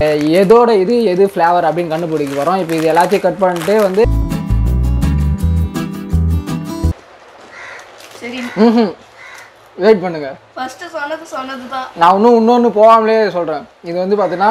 எதோட இது எது ஃப்ளேவர் அப்படின்னு கண்டுபிடிக்க போகிறோம் இப்போ இது எல்லாத்தையும் கட் பண்ணிட்டு வந்து சரி ம் வெயிட் பண்ணுங்க ஃபர்ஸ்ட் சொன்னது சொன்னது தான் நான் இன்னும் இன்னொன்று போகாமலே சொல்கிறேன் இது வந்து பார்த்தீங்கன்னா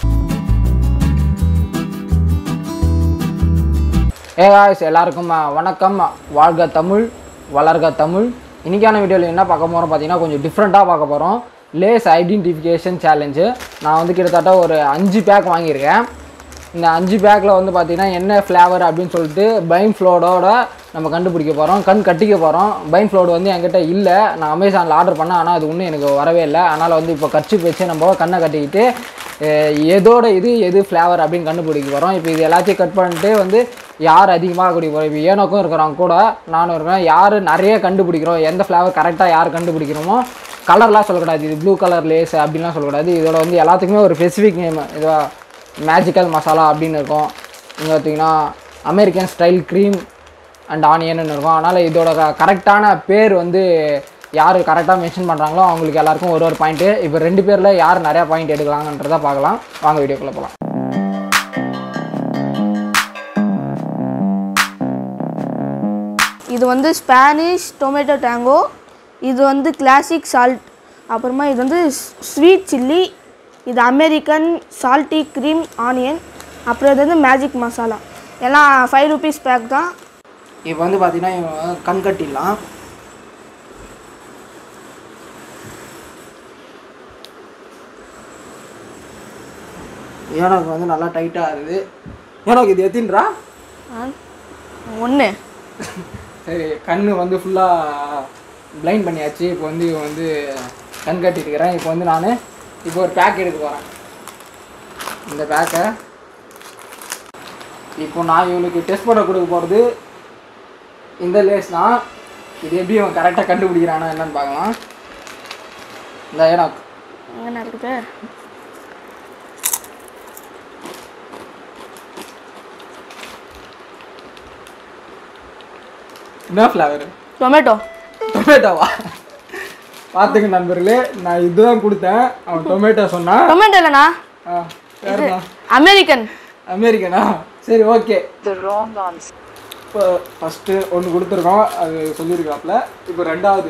ஏ காய்ஸ் எல்லாருக்கும் அஹ், வணக்கம் வாழ்க தமிழ் வளர்க தமிழ் இன்றைக்கான வீடியோவில் என்ன பார்க்க போகிறோம் பார்த்தீங்கன்னா கொஞ்சம் டிஃப்ரெண்ட்டாக பார்க்க போகிறோம் லேஸ் ஐடென்டிஃபிகேஷன் சேலஞ்சு நான் வந்து கிட்டத்தட்ட ஒரு அஞ்சு பேக் வாங்கியிருக்கேன் இந்த அஞ்சு பேக்கில் வந்து பார்த்தீங்கன்னா என்ன ஃப்ளேவர் அப்படின்னு சொல்லிட்டு பைன் ஃப்ளோடோட நம்ம கண்டுபிடிக்க போகிறோம் கண் கட்டிக்க போகிறோம் பைன் ஃப்ளோடு வந்து என்கிட்ட இல்லை நான் அமேசானில் ஆர்டர் பண்ணேன் ஆனால் அது இன்னும் எனக்கு வரவே இல்லை அதனால் வந்து இப்போ கட்சி வச்சு நம்ம கண்ணை கட்டிக்கிட்டு அஹ், எதோட இது எது ஃப்ளேவர் அப்படின்னு கண்டுபிடிக்க போகிறோம் இப்போ இது எல்லாத்தையும் கட் பண்ணிட்டு வந்து யார் அதிகமாக குடிக்க போகிறோம் இப்போ ஏனோக்கும் இருக்கிறாங்க கூட நானும் இருக்கிறேன் யார் நிறைய கண்டுபிடிக்கிறோம் எந்த ஃப்ளேவர் கரெக்டாக யார் கண்டுபிடிக்கிறோமோ கலர்லாம் சொல்லக்கூடாது இது ப்ளூ கலர் லேஸ் அப்படின்லாம் சொல்லக்கூடாது இதோட வந்து எல்லாத்துக்குமே ஒரு ஸ்பெசிஃபிக் நேம் இதுவா மேஜிக்கல் மசாலா அப்படின்னு இருக்கும் இங்கே பார்த்தீங்கன்னா அமெரிக்கன் ஸ்டைல் க்ரீம் அண்ட் ஆனியன்னு இருக்கும் அதனால் இதோட கரெக்டான பேர் வந்து யார் கரெக்டாக மென்ஷன் பண்ணுறாங்களோ அவங்களுக்கு எல்லாருக்கும் ஒரு ஒரு பாயிண்ட்டு இப்போ ரெண்டு பேரில் யார் நிறையா பாயிண்ட் எடுக்கலாங்கன்றதை பார்க்கலாம் வாங்க வீடியோக்குள்ளே போகலாம் இது வந்து ஸ்பானிஷ் டொமேட்டோ டேங்கோ இது வந்து கிளாசிக் சால்ட் அப்புறமா இது வந்து ஸ்வீட் சில்லி இது அமெரிக்கன் சால்ட்டி க்ரீம் ஆனியன் அப்புறம் இது வந்து மேஜிக் மசாலா எல்லாம் ஃபைவ் ருபீஸ் பேக் தான் இப்போ வந்து பார்த்தீங்கன்னா இவன் கண் கட்டிடலாம் எனக்கு வந்து நல்லா டைட்டாக இருக்குது எனக்கு இது எத்தின்றா ஒன்று சரி கண் வந்து ஃபுல்லாக ப்ளைண்ட் பண்ணியாச்சு இப்போ வந்து இவன் வந்து கண் கட்டிருக்கிறேன் இப்போ வந்து நான் இப்போ ஒரு பேக் எடுக்க போகிறேன் இந்த பேக்கை இப்போ நான் இவனுக்கு டெஸ்ட் பண்ண கொடுக்க போகிறது இந்த லேஸ் தான் இது எப்படி அவன் கரெக்டாக கண்டுபிடிக்கிறானா என்னன்னு பார்க்கலாம் இந்த எனக்கு எங்கே இருக்குது என்ன ஃப்ளவர் டொமேட்டோ டொமேட்டோவா பார்த்துங்க நண்பர்களே நான் இதுதான் கொடுத்தேன் அவன் டொமேட்டோ சொன்னான் டொமேட்டோ இல்லைண்ணா ஆ வேறுண்ணா அமெரிக்கன் அமெரிக்கனா சரி ஓகே The wrong answer. இப்போ ஃபஸ்ட்டு ஒன்று கொடுத்துருக்கோம் அது சொல்லியிருக்காப்புல இப்போ ரெண்டாவது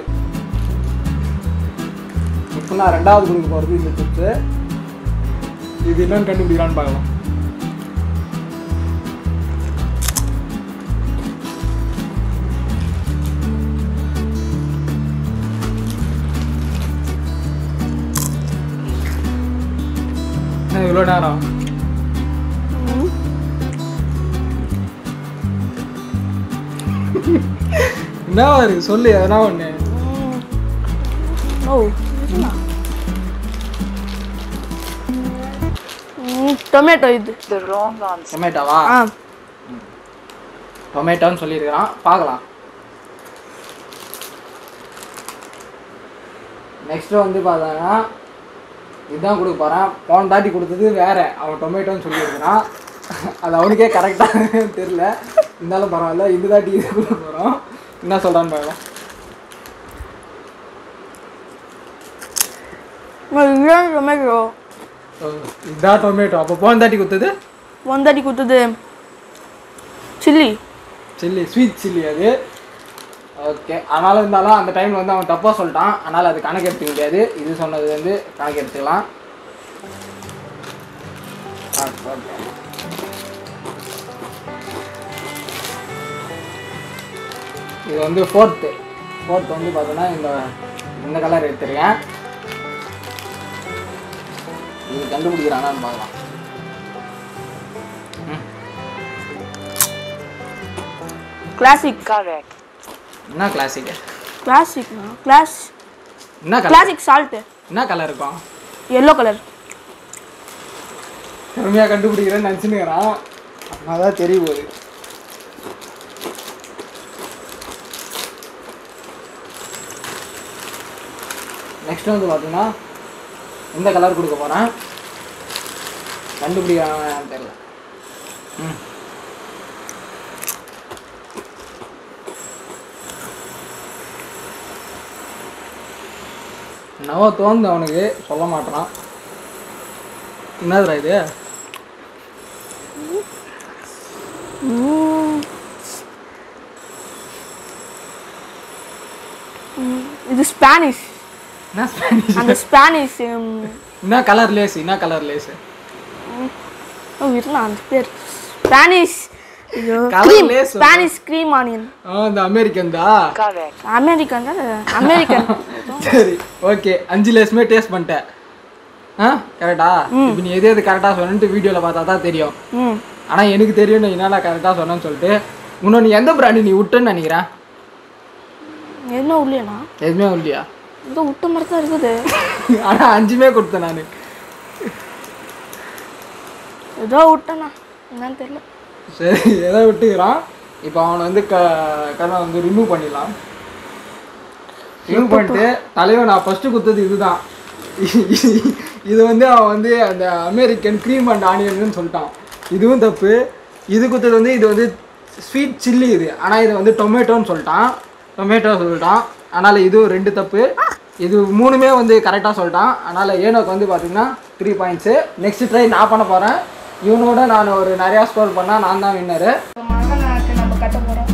இப்போ நான் ரெண்டாவது கொடுக்க போகிறது இந்த டிப்ஸு இது என்னன்னு கண்டுபிடிக்கிறான்னு பார்க்கலாம் என்ன இவ்வளோ நேரம் என்ன இருக்கு சொல்லு எதனா ஒன்று ஓ டொமேட்டோ இது The wrong answer. டொமேட்டோவா ஆ டொமேட்டோன்னு சொல்லியிருக்கிறான் பார்க்கலாம் நெக்ஸ்ட்டு வந்து பார்த்தோன்னா இதுதான் கொடுக்க போகிறேன் போன தாட்டி கொடுத்தது வேற அவன் டொமேட்டோன்னு சொல்லியிருக்கிறான் அது அவனுக்கே கரெக்டாக தெரில இருந்தாலும் பரவாயில்ல இந்த தாட்டி இது கொடுக்க போகிறோம் என்ன சொல்கிறான்னு பார்க்கலாம் இதுதான் டொமேட்டோ ஓ, இதுதான் டொமேட்டோ அப்போ போன தாட்டி கொடுத்தது ஒந்தடி குத்துது சில்லி சில்லி ஸ்வீட் சில்லி அது ஓகே அதனால் இருந்தாலும் அந்த டைமில் வந்து அவன் தப்பாக சொல்லிட்டான் அதனால் அது கணக்கு எடுத்துக்க முடியாது இது சொன்னது வந்து கணக்கு எடுத்துக்கலாம் ஆ, okay. இது வந்து ஃபோர்த்து ஃபோர்த் வந்து பார்த்தோன்னா இந்த இந்த கலர் எடுத்துருக்கேன் இது கண்டுபிடிக்கிறானான்னு பார்க்கலாம் கிளாசிக் Correct. என்ன கிளாசிக்கு கிளாசிக்னா கிளாஸ் என்ன கலர் கிளாசிக் சால்ட்டு என்ன கலர் இருக்கும் எல்லோ கலர் திறமையாக கண்டுபிடிக்கிறேன்னு நினச்சினுக்கிறான் அதான் தெரிய போகுது நெக்ஸ்ட் வந்து பார்த்தீங்கன்னா இந்த கலர் கொடுக்க போகிறேன் கண்டுபிடிக்கிறான்னு தெரியல ம் என்னவோ தோணுது அவனுக்கு சொல்ல மாட்டான் என்னதுடா இது ம். ம், இது ஸ்பானிஷ் என்ன ஸ்பானிஷ் அந்த ஸ்பானிஷ் ம், என்ன கலர் லேஸ் என்ன கலர் லேஸ் ஓ இருண்ணா அந்த பேர் ஸ்பானிஷ் ஐயோ Colour cream lace Spanish cream onion இந்த அமெரிக்கன் தான் Correct. அமெரிக்கன் தான் அமெரிக்கன் சரி ஓகே அஞ்சு லேஸுமே டேஸ்ட் பண்ணிட்டேன் ஆ கரெக்டா இப்போ நீ எது எது கரெக்டாக சொன்னேன்ட்டு வீடியோவில் பார்த்தா தான் தெரியும் ம் ஆனால் எனக்கு தெரியும் நான் என்னடா கரெக்டாக சொன்னேன்னு சொல்லிட்டு இன்னொன்று எந்த பிராண்டு நீ விட்டுன்னு நினைக்கிறேன் என்ன உள்ளேண்ணா எதுவுமே இல்லையா ஏதோ விட்ட மாதிரி தான் இருக்குது ஆனால் அஞ்சுமே கொடுத்தேன் நான் ஏதோ விட்டேண்ணா என்னன்னு தெரியல சரி எதை விட்டுக்கிறான் இப்போ அவனை வந்து க கண்ணை வந்து ரிமூவ் பண்ணிடலாம் ரிமூவ் பண்ணிட்டு தலைவன் நான் ஃபஸ்ட்டு குத்தது இதுதான் இது வந்து அவன் வந்து அந்த அமெரிக்கன் க்ரீம் அண்ட் ஆனியன்னு சொல்லிட்டான் இதுவும் தப்பு இது குத்தது வந்து இது வந்து ஸ்வீட் சில்லி இது ஆனால் இது வந்து டொமேட்டோன்னு சொல்லிட்டான் டொமேட்டோ சொல்லிட்டான் அதனால் இதுவும் ரெண்டு தப்பு இது மூணுமே வந்து கரெக்டாக சொல்லிட்டான் அதனால் ஏனோக்கு வந்து பார்த்தீங்கன்னா த்ரீ பாயிண்ட்ஸு நெக்ஸ்ட் ட்ரை நான் பண்ண போகிறேன் இவனோட நான் ஒரு நிறையா ஸ்கோர் பண்ணால் நான் தான் வின்னரு மகனாக்கு நம்ம கட்ட போகிறோம்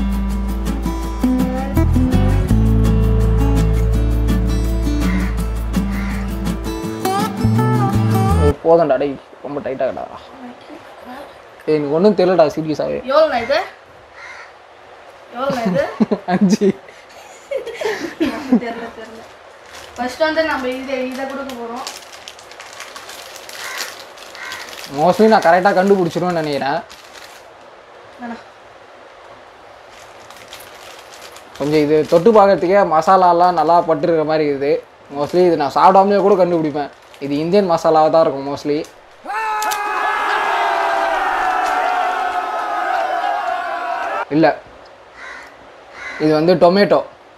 போதண்டா டேய் ரொம்ப டைட்டாகடா ஏய் எனக்கு ஒன்றும் தெரியலடா சீரியஸாகவே எவ்வளோண்ணா இது எவ்வளோண்ணா இது அஞ்சு தெரியல தெரியல ஃபர்ஸ்ட் வந்து நம்ம இதை இதை கொடுக்க போகிறோம் மோஸ்ட்லி நான் கரெக்டாக கண்டுபிடிச்சிருவேன்னு நினைக்கிறேன் வேணாம் கொஞ்சம் இது தொட்டு பார்க்கறதுக்கே மசாலாலாம் நல்லா பட்டுருக்கிற மாதிரி இருக்குது மோஸ்ட்லி இது நான் சாப்பிடாமலே கூட கண்டுபிடிப்பேன் இது இந்தியன் மசாலாவாக தான் இருக்கும் மோஸ்ட்லி இல்லை இது வந்து டொமேட்டோ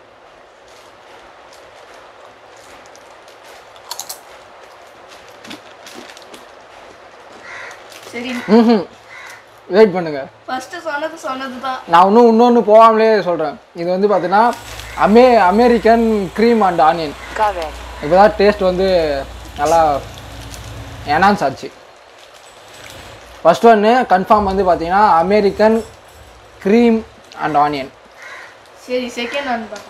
சரி ம் வெயிட் பண்ணுங்க ஃபர்ஸ்ட் சொன்னது சொன்னது தான் நான் இன்னும் இன்னொன்று போகாமலே சொல்கிறேன் இது வந்து பார்த்தீங்கன்னா அமே American cream and onion Correct. இப்போ தான் டேஸ்ட் வந்து நல்லா எனான்ஸ் ஆச்சு ஃபர்ஸ்ட் ஒன்று கன்ஃபார்ம் வந்து பார்த்தீங்கன்னா அமெரிக்கன் க்ரீம் அண்ட் ஆனியன் சரி செகண்ட் ஒன் பார்க்கலாம்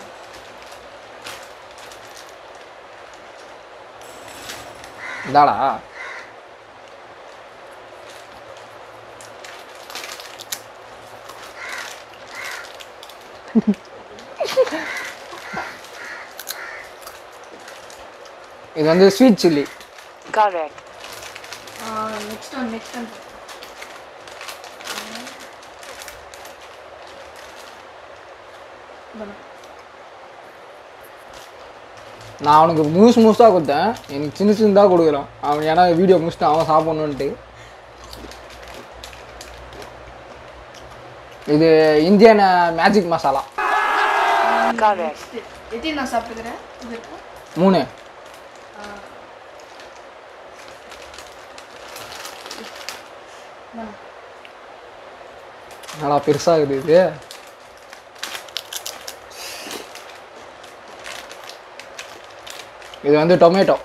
இதாடா இது வந்து sweet chilli Correct. Next one next one நான் அவனுக்கு மூஸ் மூஸாக கொடுத்தேன் எனக்கு சின்ன சின்னதாக கொடுக்குறான் அவன் ஏன்னா வீடியோ முடிச்சுட்டு அவன் சாப்பிட்ணுன்ட்டு இது இந்தியன் மேஜிக் மசாலா Correct. எத்தி நான் சாப்பிட்டுக்கிறேன் இது இருக்கா? மூணு வேணாம். நல்லா பெருசாக இருக்குது இது இது வந்து டொமேட்டோ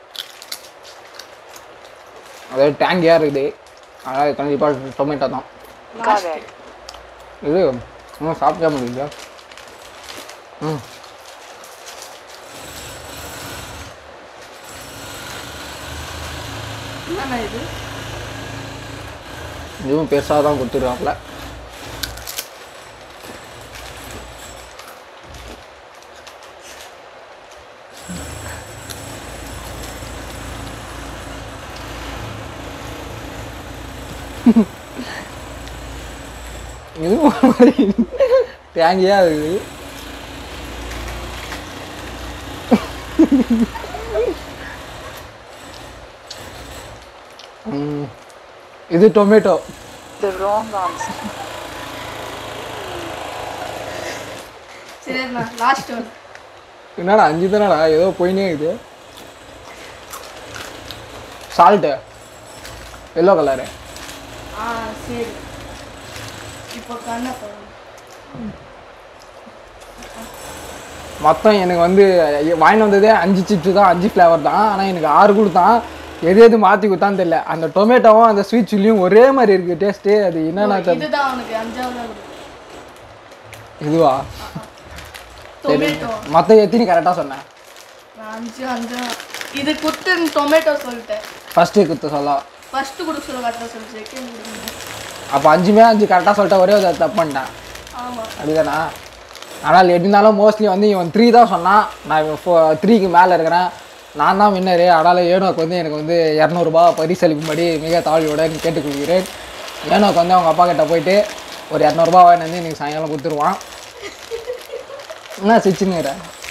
அதாவது டேங்கியாக இருக்குது அதனால் கண்டிப்பாக டொமேட்டோ தான் Correct. இது இன்னும் சாப்பிட்டே முடியல ம் என்னண்ணா இது இதுவும் பெருசாக தான் கொடுத்துருக்காப்புல இதுவும் ஒரு மாதிரி தேங்கியாக இருக்குது ம். இது டொமேட்டோ The wrong answer. சரி அண்ணா லாஸ்ட் ஒன் என்னடா அஞ்சு தானடா ஏதோ போயினே இருக்குது சால்ட்டு எல்லோ கலரு ஆ சரி இப்போ கண்ணை போகணும் மொத்தம் எனக்கு வந்து வாங்கிட்டு வந்ததே அஞ்சு சிப்ஸ் தான் அஞ்சு ஃப்ளேவர் தான் ஆனால் எனக்கு ஆறு கொடுத்தான் எது எது மாற்றி கொடுத்தான்னு தெரியல அந்த டொமேட்டோவும் அந்த ஸ்வீட் சில்லியும் ஒரே மாதிரி இருக்குது டேஸ்ட்டு அது என்னென்ன தெரியல இதுதான் அவனுக்கு அஞ்சாவது இதுவா டொமேட்டோ மற்ற எத்தனை கரெக்டாக சொன்னேன் நான் அஞ்சு அஞ்சு இது குத்து டொமேட்டோ சொல்லிட்டேன் ஃபஸ்ட்டு குத்து சொல்லலாம் ஃபர்ஸ்ட் கொடுக்க சொல்ல கரெக்டாக சொல்லி செகண்ட் கொடுக்கணும் அப்போ அஞ்சுமே அஞ்சு கரெக்டாக சொல்லிட்டேன் ஒரே ஒரு தப்பு பண்ணிட்டேன் ஆமாம் அப்படிதானா ஆனால் எப்படி இருந்தாலும் மோஸ்ட்லி வந்து இவன் த்ரீ தான் சொன்னான் நான் ஃபோ த்ரீக்கு மேலே இருக்கிறேன் நான் தான் வின்னரு அதனால் ஏனோக்கு வந்து எனக்கு வந்து இரநூறுபா பரிசளிக்கும்படி மிக தாழ்வுடன் கேட்டுக்கொள்கிறேன் ஏனோக்கு வந்து அவங்க அப்பா கிட்ட போயிட்டு ஒரு இரநூறுபா வாங்கிட்டு வந்து இன்னைக்கு சாயங்காலம் கொடுத்துருவான் என்ன சிச்சுன்னுற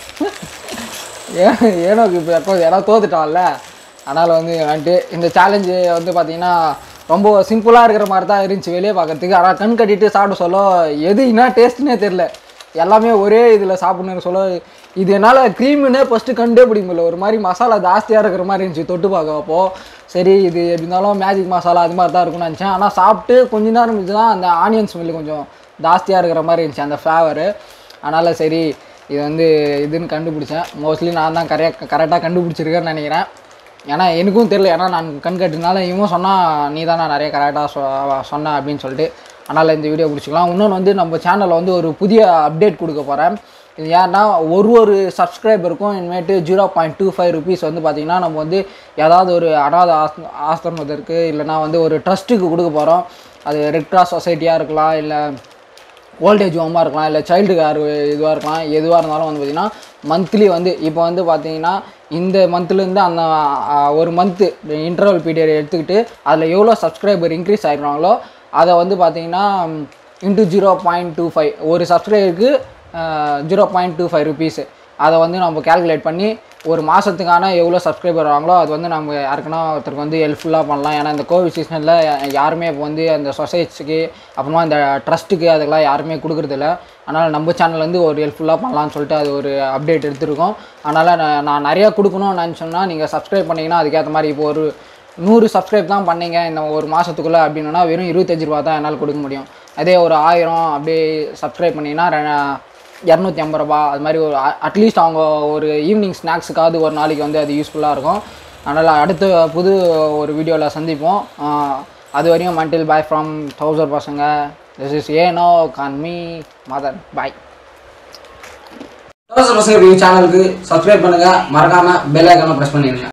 ஏன் ஏனோக்கு இப்போ எப்போ யாராவது தோத்துட்டான்ல அதனால் வந்து வந்துட்டு இந்த சேலஞ்சு வந்து பார்த்தீங்கன்னா ரொம்ப சிம்பிளாக இருக்கிற மாதிரி தான் இருந்துச்சு வெளியே பார்க்கறதுக்கு ஆனால் கண் கட்டிட்டு சாப்பிட சொல்ல எது என்ன டேஸ்ட்னே தெரில எல்லாமே ஒரே இதில் சாப்பிடணும்னு சொல்ல இது என்னால் க்ரீமுன்னே ஃபஸ்ட்டு கண்டே பிடிக்க முடியல ஒரு மாதிரி மசாலா ஜாஸ்தியாக இருக்கிற மாதிரி இருந்துச்சு தொட்டு பார்க்கப்போ சரி இது எப்படி இருந்தாலும் மேஜிக் மசாலா அது மாதிரி தான் இருக்கும்னு நினச்சேன் ஆனால் சாப்பிட்டு கொஞ்ச நேரம் இருந்துச்சு தான் அந்த ஆனியன் ஸ்மெல் கொஞ்சம் ஜாஸ்தியாக இருக்கிற மாதிரி இருந்துச்சு அந்த ஃப்ளேவரு அதனால் சரி இது வந்து இதுன்னு கண்டுபிடிச்சேன் மோஸ்ட்லி நான் தான் கரெக்ட் கரெக்டாக கண்டுபிடிச்சிருக்கேன்னு நினைக்கிறேன் ஏன்னா எனக்கும் தெரியல ஏன்னா நான் கண் கட்டினால இவன் சொன்னால் நீ தானே நிறைய கரெக்டாக சொ சொன்ன அப்படின்னு சொல்லிட்டு அதனால் இந்த வீடியோ பிடிச்சிக்கலாம் இன்னொன்று வந்து நம்ம சேனலில் வந்து ஒரு புதிய அப்டேட் கொடுக்க போகிறேன் இது ஏன்னா ஒரு ஒரு சப்ஸ்கிரைபருக்கும் இனிமேட்டு zero point two five rupees வந்து பார்த்திங்கன்னா நம்ம வந்து ஏதாவது ஒரு அனாத ஆஸ் ஆசிரமத்திற்கு இல்லைனா வந்து ஒரு ட்ரஸ்ட்டுக்கு கொடுக்க போகிறோம் அது ரெட் கிராஸ் சொசைட்டியாக இருக்கலாம் இல்லை ஓல்டேஜ் ஹோமாக இருக்கலாம் இல்லை சைல்டு கேர் இதுவாக இருக்கலாம் எதுவாக இருந்தாலும் வந்து பார்த்திங்கன்னா மந்த்லி வந்து இப்போ வந்து பார்த்தீங்கன்னா இந்த மந்த்லேருந்து அந்த ஆ, ஒரு மந்த்து இன்டர்வல் பீரியட் எடுத்துக்கிட்டு அதில் எவ்வளோ சப்ஸ்கிரைபர் இன்க்ரீஸ் ஆகிடுறாங்களோ அதை வந்து பார்த்தீங்கன்னா into zero point two five ஒரு சப்ஸ்கிரைபருக்கு zero point two five rupees அதை வந்து நம்ம கால்குலேட் பண்ணி ஒரு மாதத்துக்கான எவ்வளோ சப்ஸ்கிரைபர் வராங்களோ அது வந்து நம்ம யாருக்குன்னா ஒருத்தருக்கு வந்து ஹெல்ப்ஃபுல்லாக பண்ணலாம் ஏன்னா இந்த கோவிட் சீசனில் யாருமே இப்போ வந்து அந்த சொசைட்டிக்கு அப்புறமா இந்த ட்ரஸ்ட்டுக்கு அதுக்கெல்லாம் யாருமே கொடுக்குறதில்ல அதனால் நம்ம சேனல் வந்து ஒரு ஹெல்ப்ஃபுல்லாக பண்ணலாம்னு சொல்லிட்டு அது ஒரு அப்டேட் எடுத்திருக்கோம் அதனால் நான் நான் நிறையா கொடுக்கணும்னு நினச்சோம்னா நீங்கள் சப்ஸ்கிரைப் பண்ணிங்கன்னா அதுக்கேற்ற மாதிரி இப்போ ஒரு நூறு சப்ஸ்கிரைப் தான் பண்ணீங்க இந்த ஒரு மாதத்துக்குள்ளே அப்படின்னா வெறும் இருபத்தஞ்சி ரூபா தான் என்னால் கொடுக்க முடியும் அதே ஒரு ஆயிரம் அப்படியே சப்ஸ்கிரைப் பண்ணிங்கன்னா ரெ- இரநூத்தி ஐம்பது ரூபா அது மாதிரி ஒரு அட்லீஸ்ட் அவங்க ஒரு ஈவினிங் ஸ்நாக்ஸுக்காவது ஒரு நாளைக்கு வந்து அது யூஸ்ஃபுல்லாக இருக்கும் அதனால் அடுத்த புது ஒரு வீடியோவில் சந்திப்போம் ஆஹ் அது வரையும் மண்டில் பாய் ஃப்ரம் தௌசண்ட் பசங்க திஸ் இஸ் ஏனோ கான் மீ மதன் பாய் தௌசண்ட் பசங்க சேனலுக்கு சப்ஸ்கிரைப் பண்ணுங்கள் மறக்காமல் பெல் ஐக்கானை ப்ரெஸ் பண்ணிடுங்க